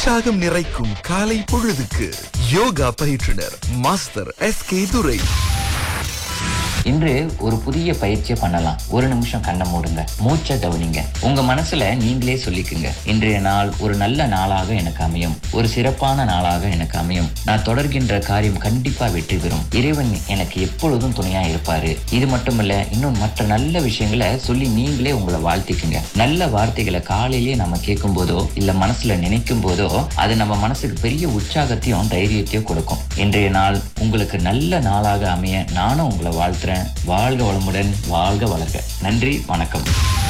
உற்சாகம் நிறைக்கும் காலை பொழுதுக்கு யோகா பயிற்றுனர் மாஸ்டர் எஸ் கே துரை இன்று ஒரு புதிய பயிற்சியை பண்ணலாம் ஒரு நிமிஷம் கண்ணை மூடுங்க மூச்சை கவனிங்க உங்க மனசுல நீங்களே சொல்லிக்குங்க இன்றைய நாள் ஒரு நல்ல நாளாக எனக்கு அமையும் ஒரு சிறப்பான நாளாக எனக்கு அமையும் நான் தொடர்கின்ற காரியம் கண்டிப்பா வெற்றி பெறும் இறைவன் எனக்கு எப்பொழுதும் துணையா இருப்பாரு இது மட்டுமல்ல இன்னும் மற்ற நல்ல விஷயங்களை சொல்லி நீங்களே உங்களை வாழ்த்திக்குங்க நல்ல வார்த்தைகளை காலையிலேயே நம்ம கேட்கும் போதோ இல்ல மனசுல நினைக்கும் போதோ அது நம்ம மனசுக்கு பெரிய உற்சாகத்தையும் தைரியத்தையும் கொடுக்கும் இன்றைய நாள் உங்களுக்கு நல்ல நாளாக அமைய நானும் உங்களை வாழ்த்துறேன் வாழ்க வளமுடன் வாழ்க வளர்க நன்றி வணக்கம்